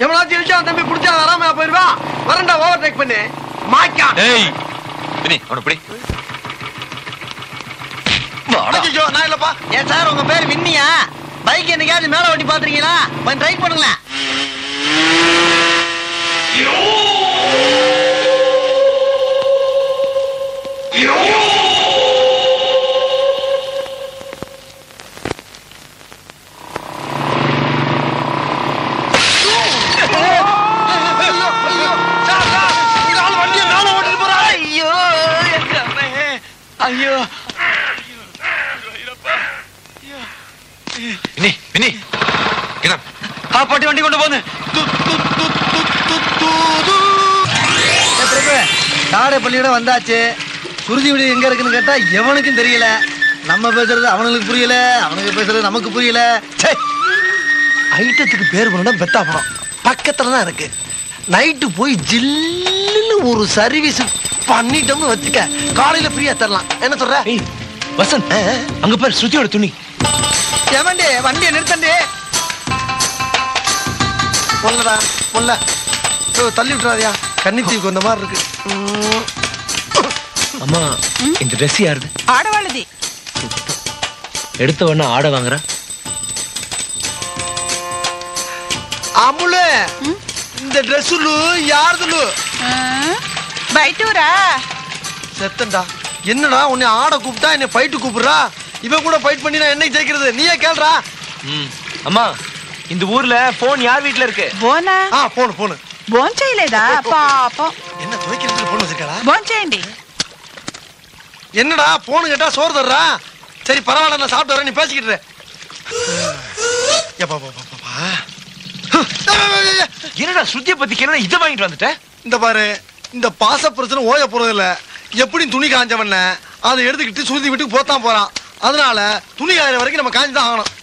எவனாச்சும் இழிச்சா தம்பி பிடிச்சா வராம போயிருவா வரண்டா ஓவர் டேக் பண்ணு மாக்கா ஏய் வினி அவனை பிடி வாடா. ஐயோ நான் இல்லப்பா ஏன் சார் உங்க பேர் வின்னியா பைக் என்னைக்காவது மேல ஓட்டி பாத்துறீங்களா கொஞ்சம் ட்ரை பண்ணுங்களேன் ஐயோ ஐயோ சார் சார் இந்த ஆள் வண்டியை மேல ஓட்டிட்டு போறா ஐயோ எங்க அண்ணன். ஐயோ வினி வினி இதான் ஆ பாட்டி வண்டி கொண்டு போங்க பிரபு காடை பள்ளியோட வந்தாச்சு சுருதி வீடு எங்க இருக்குன்னு கேட்டா எவனுக்கும் தெரியல நம்ம பேசுறது அவனுக்கு புரியல அவனுக்கு பேசுறது நமக்கு புரியல ச்சே ஐட்டத்துக்கு பேர் பண்ணா பெத்தா படம் பக்கத்துல தான் இருக்கு நைட்டு போய் ஜில்லுன்னு ஒரு சர்வீஸ் பண்ணிட்டோம்னு வச்சுக்க காலையில ஃப்ரீயா தரலாம் என்ன சொல்ற ஏய் வசந்த் அங்க பாரு ஸ்ருதியோட துணி எவன்டி வண்டியை நிறுத்தண்டி ஒல்லடா ஒல்ல ஓ, தள்ளி விட்டுறாதியா கன்னித்தீவுக்கு வந்த மாதிரி இருக்கு ம். அம்மா இந்த ட்ரெஸ் யாருது ఆడవాళ్ళది எடுத்த உடனே ஆட வாங்குற அமுலு இந்த ட்ரெஸ்ஸுலு யாருதுலு ఆ, బయట ఊరా செத்தண்டா என்னடா உன்னை ஆட கூப்பிட்டா என்னை ஃபைட்டு கூப்பிடுறா இவன் கூட ஃபைட் பண்ணி நான் என்னைக்கு ஜெயிக்கிறது நீயே கேள்றா ம் அம்மா இந்த ஊர்ல போன் யார் வீட்ல இருக்கு బోనా ஆ போனு போனு బోన్ చేయలేదా పాపం என்ன துவைக்கிறதுக்கு போன் வச்சிருக்காடா బోన్ చేయండి என்னடா போனு கேட்டா சோறு தர்றா சரி பரவாயில்ல நான் சாப்பிட்டு வரேன் நீ பேசிக்கிட்டு இரு. எப்பா, பா, பா, பா, பா. என்னடா ஸ்ருதியை பத்தி கேள்வி இதை வாங்கிட்டு வந்துட்ட இந்த பாரு இந்த பாச பிரச்சனை ஓய போறது இல்ல எப்படி துணி காஞ்சவன அதை எடுத்துக்கிட்டு சுருதி வீட்டுக்கு போத்தான் போறான் அதனால துணி காயிற வரைக்கும் நம்ம காஞ்சி தான் ஆகணும்